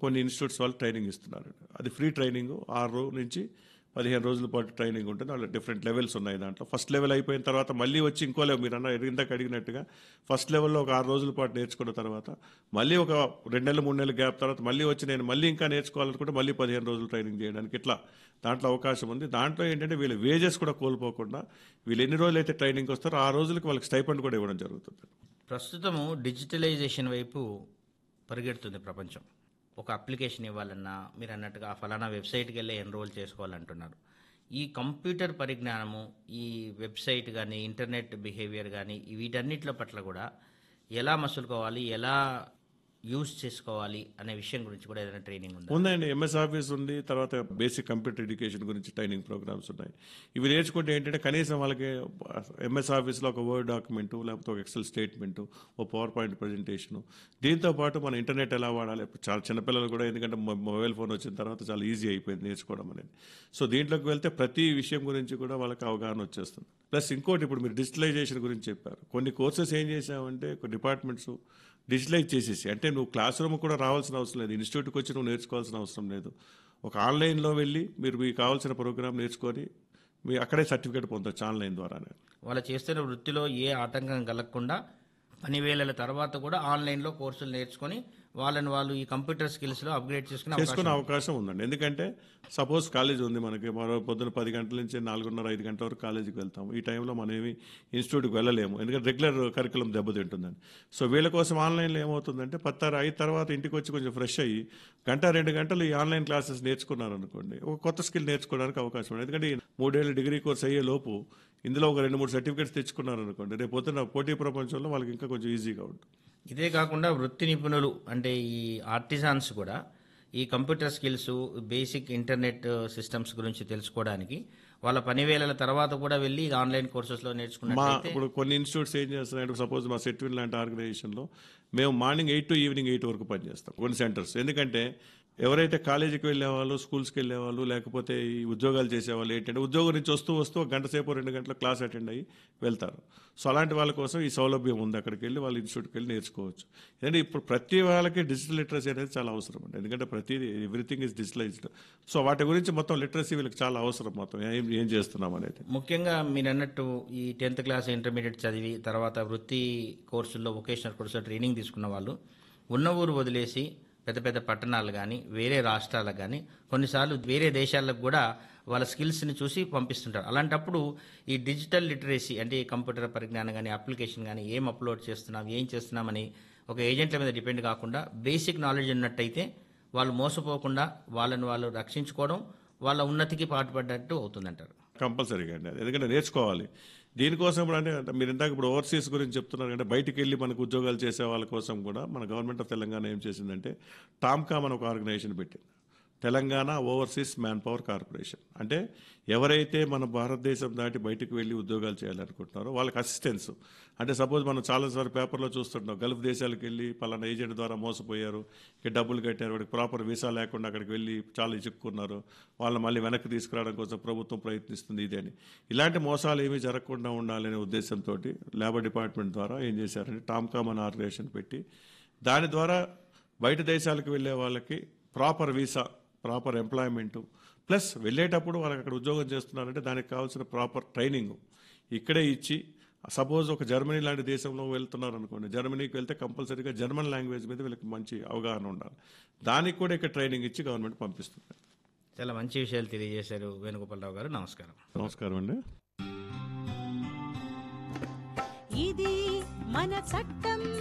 కొన్ని ఇన్స్టిట్యూట్స్ వాళ్ళు ట్రైనింగ్ ఇస్తున్నారు అది ఫ్రీ ట్రైనింగ్ ఆరు నుంచి పదిహేను రోజుల పాటు ట్రైనింగ్ ఉంటుంది వాళ్ళ డిఫరెంట్ లెవెల్స్ ఉన్నాయి దాంట్లో ఫస్ట్ లెవెల్ అయిపోయిన తర్వాత మళ్ళీ వచ్చి ఇంకో లెవెల్ మీరు అన్న ఇందాక అడిగినట్టుగా ఫస్ట్ లెవెల్లో ఒక ఆరు రోజుల పాటు నేర్చుకున్న తర్వాత మళ్ళీ ఒక రెండు నెలలు మూడు నెలలు గ్యాప్ తర్వాత మళ్ళీ వచ్చి నేను మళ్ళీ ఇంకా నేర్చుకోవాలనుకుంటే మళ్ళీ పదిహేను రోజులు ట్రైనింగ్ చేయడానికి ఇట్లా దాంట్లో అవకాశం ఉంది దాంట్లో ఏంటంటే వీళ్ళ వేజెస్ కూడా కోల్పోకుండా వీళ్ళు ఎన్ని రోజులు అయితే ట్రైనింగ్ వస్తారో ఆ రోజులకి వాళ్ళకి స్టైపెండ్ కూడా ఇవ్వడం జరుగుతుంది ప్రస్తుతము డిజిటలైజేషన్ వైపు పరిగెడుతుంది ప్రపంచం ఒక అప్లికేషన్ ఇవ్వాలన్నా మీరు అన్నట్టుగా ఆ ఫలానా వెబ్సైట్కి వెళ్ళి ఎన్రోల్ చేసుకోవాలంటున్నారు ఈ కంప్యూటర్ పరిజ్ఞానము ఈ వెబ్సైట్ కానీ ఇంటర్నెట్ బిహేవియర్ కానీ వీటన్నిటిల పట్ల కూడా ఎలా మసులుకోవాలి ఎలా యూజ్ చేసుకోవాలి అనే విషయం గురించి కూడా ఏదైనా ట్రైనింగ్ ఉందా ఉందండి ఎంఎస్ ఆఫీస్ ఉంది తర్వాత బేసిక్ కంప్యూటర్ ఎడ్యుకేషన్ గురించి ట్రైనింగ్ ప్రోగ్రామ్స్ ఉన్నాయి ఇవి నేర్చుకుంటే ఏంటంటే కనీసం వాళ్ళకి ఎంఎస్ ఆఫీస్లో ఒక వర్డ్ డాక్యుమెంట్ లేకపోతే ఒక ఎక్సెల్ స్టేట్మెంట్ ఒక పవర్ పాయింట్ ప్రజెంటేషన్ దీంతో పాటు మన ఇంటర్నెట్ ఎలా వాడాలి ఇప్పుడు చాలా చిన్నపిల్లలు కూడా ఎందుకంటే మొ- మొబైల్ ఫోన్ వచ్చిన తర్వాత చాలా ఈజీ అయిపోయింది నేర్చుకోవడం అనేది సో దీంట్లోకి వెళ్తే ప్రతి విషయం గురించి కూడా వాళ్ళకి అవగాహన వచ్చేస్తుంది ప్లస్ ఇంకోటి ఇప్పుడు మీరు డిజిటలైజేషన్ గురించి చెప్పారు కొన్ని కోర్సెస్ ఏం చేసామంటే కొన్ని డిపార్ట్మెంట్స్ డిజిటలైజ్ చేసేసి అంటే నువ్వు క్లాస్ రూమ్ కూడా రావాల్సిన అవసరం లేదు ఇన్స్టిట్యూట్కి వచ్చి నువ్వు నేర్చుకోవాల్సిన అవసరం లేదు ఒక ఆన్లైన్లో వెళ్ళి మీరు మీకు కావాల్సిన ప్రోగ్రామ్ నేర్చుకొని మీ అక్కడే సర్టిఫికేట్ పొందొచ్చు ఆన్లైన్ ద్వారానే వాళ్ళు చేస్తున్న వృత్తిలో ఏ ఆటంకం కలగకుండా పని వేళల తర్వాత కూడా ఆన్లైన్లో కోర్సులు నేర్చుకొని వాళ్ళని వాళ్ళు ఈ కంప్యూటర్ స్కిల్స్లో అప్గ్రేడ్ చేసుకునే అవకాశం చేసుకునే అవకాశం ఉందండి ఎందుకంటే సపోజ్ కాలేజ్ ఉంది మనకి మరో పొద్దున పది గంటల నుంచి నాలుగున్నర ఐదు గంటల వరకు కాలేజీకి వెళ్తాం ఈ టైంలో మనం ఏమి ఇన్స్టిట్యూట్కి వెళ్ళలేము ఎందుకంటే రెగ్యులర్ కరికులం దెబ్బతింటుందని సో వీళ్ళ కోసం ఆన్లైన్లో ఏమవుతుందంటే పత్తారు అయిన తర్వాత ఇంటికి వచ్చి కొంచెం ఫ్రెష్ అయ్యి గంట రెండు గంటలు ఈ ఆన్లైన్ క్లాసెస్ నేర్చుకున్నారు అనుకోండి ఒక కొత్త స్కిల్ నేర్చుకోవడానికి అవకాశం ఉంది ఎందుకంటే ఈ మూడేళ్ళు డిగ్రీ కోర్స్ అయ్యే లోపు ఇందులో ఒక రెండు మూడు సర్టిఫికేట్స్ తెచ్చుకున్నారు అనుకోండి రేపు పొద్దున పోటీ ప్రపంచంలో వాళ్ళకి ఇంకా కొంచెం ఈజీగా ఉంటుంది ఇదే కాకుండా వృత్తి నిపుణులు అంటే ఈ ఆర్టిజాన్స్ కూడా ఈ computer skills basic internet systems గురించి తెలుసుకోవడానికి వాళ్ళ పని వేళల తర్వాత కూడా వెళ్ళి ఆన్లైన్ కోర్సెస్లో మా నేర్చుకున్నట్లయితే ఇప్పుడు కొన్ని ఇన్స్టిట్యూట్స్ ఏం చేస్తున్నాయంటే సపోజ్ మా సెట్విన్ లాంటి ఆర్గనైజేషన్లో మేము morning eight to evening eight వరకు పనిచేస్తాం కొన్ని సెంటర్స్ ఎందుకంటే ఎవరైతే కాలేజీకి వెళ్ళేవాళ్ళు స్కూల్స్కి వెళ్ళేవాళ్ళు లేకపోతే ఈ ఉద్యోగాలు చేసేవాళ్ళు ఏంటంటే ఉద్యోగం నుంచి వస్తూ వస్తూ ఒక గంట సేపు రెండు గంటల క్లాస్ అటెండ్ అయ్యి వెళ్తారు సో అలాంటి వాళ్ళ కోసం ఈ సౌలభ్యం ఉంది అక్కడికి వెళ్ళి వాళ్ళ ఇన్స్టిట్యూట్కి వెళ్ళి నేర్చుకోవచ్చు ఎందుకంటే ఇప్పుడు ప్రతి వాళ్ళకి డిజిటల్ లిటరసీ అనేది చాలా అవసరం అండి ఎందుకంటే ప్రతిదీ ఎవ్రీథింగ్ ఇస్ డిజిటలైజ్డ్ సో వాటి గురించి మొత్తం లిటరసీ వీళ్ళకి చాలా అవసరం మొత్తం ఏం ఏం చేస్తున్నాం అనేది ముఖ్యంగా మీరు అన్నట్టు ఈ టెన్త్ క్లాస్ ఇంటర్మీడియట్ చదివి తర్వాత వృత్తి కోర్సుల్లో వొకేషనల్ కోర్సులో ట్రైనింగ్ తీసుకున్న వాళ్ళు ఉన్న ఊరు వదిలేసి పెద్ద పెద్ద పట్టణాలు కానీ వేరే రాష్ట్రాలకు కానీ కొన్నిసార్లు వేరే దేశాలకు కూడా వాళ్ళ స్కిల్స్ని చూసి పంపిస్తుంటారు అలాంటప్పుడు ఈ డిజిటల్ లిటరసీ అంటే ఈ కంప్యూటర్ పరిజ్ఞానం కానీ అప్లికేషన్ కానీ ఏం అప్లోడ్ చేస్తున్నాం ఏం చేస్తున్నామని ఒక ఏజెంట్ల మీద డిపెండ్ కాకుండా బేసిక్ నాలెడ్జ్ ఉన్నట్టయితే వాళ్ళు మోసపోకుండా వాళ్ళని వాళ్ళు రక్షించుకోవడం వాళ్ళ ఉన్నతికి పాటుపడ్డట్టు అవుతుందంటారు కంపల్సరీగా అండి అది ఎందుకంటే నేర్చుకోవాలి దీనికోసం ఇప్పుడు అంటే అంటే మీరు ఇందాక ఇప్పుడు ఓవర్సీస్ గురించి చెప్తున్నారు అంటే బయటికి వెళ్ళి మనకు ఉద్యోగాలు చేసే వాళ్ళ కోసం కూడా మన గవర్నమెంట్ ఆఫ్ తెలంగాణ ఏం చేసిందంటే టామ్కామ్ అని ఒక ఆర్గనైజేషన్ పెట్టింది Telangana overseas manpower corporation అంటే ఎవరైతే మన భారతదేశం దాటి బయటికి వెళ్ళి ఉద్యోగాలు చేయాలనుకుంటున్నారో వాళ్ళకి అసిస్టెన్స్ అంటే సపోజ్ మనం చాలాసార్లు పేపర్లో చూస్తుంటాం గల్ఫ్ దేశాలకు వెళ్ళి పలానా ఏజెంట్ ద్వారా మోసపోయారు ఇక డబ్బులు కట్టారు వాడికి ప్రాపర్ వీసా లేకుండా అక్కడికి వెళ్ళి చాలా చిక్కుకున్నారు వాళ్ళని మళ్ళీ వెనక్కి తీసుకురావడం కోసం ప్రభుత్వం ప్రయత్నిస్తుంది ఇది అని ఇలాంటి మోసాలు ఏమీ జరగకుండా ఉండాలనే ఉద్దేశంతో లేబర్ డిపార్ట్మెంట్ ద్వారా ఏం చేశారంటే టామ్కామ్ అనే ఆర్గనైజేషన్ పెట్టి దాని ద్వారా బయట దేశాలకు వెళ్ళే వాళ్ళకి proper visa proper employment plus వెళ్ళేటప్పుడు వాళ్ళకి అక్కడ ఉద్యోగం చేస్తున్నారంటే దానికి కావాల్సిన ప్రాపర్ ట్రైనింగ్ ఇక్కడే ఇచ్చి సపోజ్ ఒక జర్మనీ లాంటి దేశంలో వెళ్తున్నారు అనుకోండి జర్మనీకి వెళ్తే కంపల్సరీగా జర్మన్ లాంగ్వేజ్ మీద వీళ్ళకి మంచి అవగాహన ఉండాలి దానికి కూడా ఇక్కడ ట్రైనింగ్ ఇచ్చి గవర్నమెంట్ పంపిస్తుంది చాలా మంచి విషయాలు తెలియజేశారు వేణుగోపాలరావు గారు నమస్కారం నమస్కారం అండి ఇది మన చట్టం